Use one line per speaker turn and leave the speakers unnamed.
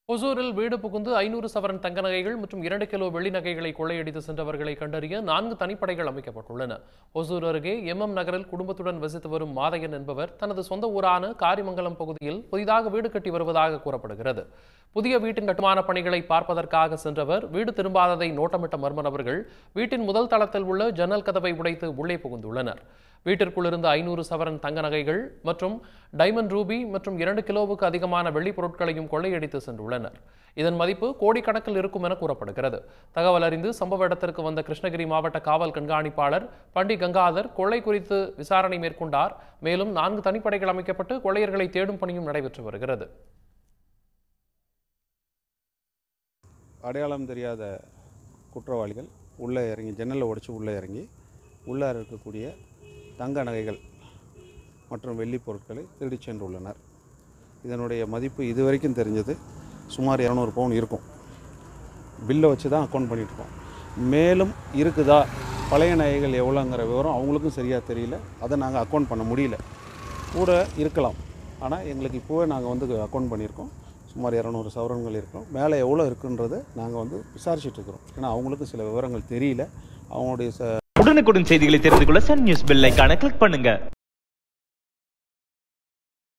ஒசூரில் வீடு புகுந்து ஐநூறு சவரன் தங்க நகைகள் மற்றும் இரண்டு கிலோ வெள்ளி நகைகளை கொள்ளையடித்து சென்றவர்களை கண்டறிய நான்கு தனிப்படைகள் அமைக்கப்பட்டுள்ளன ஒசூர் அருகே எம்எம் நகரில் குடும்பத்துடன் வசித்து வரும் மாதையன் என்பவர் தனது சொந்த ஊரான காரிமங்கலம் பகுதியில் புதிதாக வீடு கட்டி வருவதாக கூறப்படுகிறது புதிய வீட்டின் கட்டுமான பணிகளை பார்ப்பதற்காக சென்றவர் வீடு திரும்பாததை நோட்டமிட்ட மர்ம நபர்கள் வீட்டின் முதல் தளத்தில் உள்ள ஜன்னல் கதவை உடைத்து உள்ளே புகுந்துள்ளனர் வீட்டிற்குள் இருந்த ஐநூறு சவரன் தங்க நகைகள் மற்றும் டைமண்ட் ரூபி மற்றும் இரண்டு கிலோவுக்கு அதிகமான வெள்ளிப் பொருட்களையும் கொள்ளையடித்து சென்றுள்ளனர் இதன் மதிப்பு கோடிக்கணக்கில் இருக்கும் என கூறப்படுகிறது தகவல் அறிந்து சம்பவ இடத்திற்கு வந்த கிருஷ்ணகிரி மாவட்ட காவல் கண்காணிப்பாளர் பண்டி கங்காதர் கொள்ளை குறித்து விசாரணை மேற்கொண்டார் மேலும் நான்கு தனிப்படைகள் அமைக்கப்பட்டு கொள்ளையர்களை தேடும் பணியும் நடைபெற்று வருகிறது
அடையாளம் தெரியாத குற்றவாளிகள் உள்ளே இறங்கி ஜன்னலை உடைச்சு உள்ளே இறங்கி உள்ளே இருக்கக்கூடிய தங்க நகைகள் மற்றும் வெள்ளிப் பொருட்களை திருடிச் சென்றுள்ளனர் இதனுடைய மதிப்பு இதுவரைக்கும் தெரிஞ்சது சுமார் இரநூறு பவுன் இருக்கும் பில்லை வச்சு தான் அக்கௌண்ட் பண்ணிகிட்ருக்கோம் மேலும் இருக்குதா பழைய நகைகள் எவ்வளோங்கிற விவரம் அவங்களுக்கும் சரியாக தெரியல அதை நாங்கள் அக்கௌண்ட் பண்ண முடியல கூட இருக்கலாம் ஆனால் எங்களுக்கு இப்போவே நாங்கள் வந்து அக்கௌண்ட் பண்ணியிருக்கோம் சுமார் இரநூறு சவரன்கள் இருக்கும் மேலே எவ்வளோ இருக்குன்றதை நாங்கள் வந்து விசாரிச்சுட்டு இருக்கிறோம் ஏன்னா அவங்களுக்கும் சில விவரங்கள் தெரியல அவங்களுடைய ச
உடனுக்குடன் செய்திகளை தெரிந்து கொள்ள சன் நியூஸ் பெல் ஐகானை கிளிக் பண்ணுங்க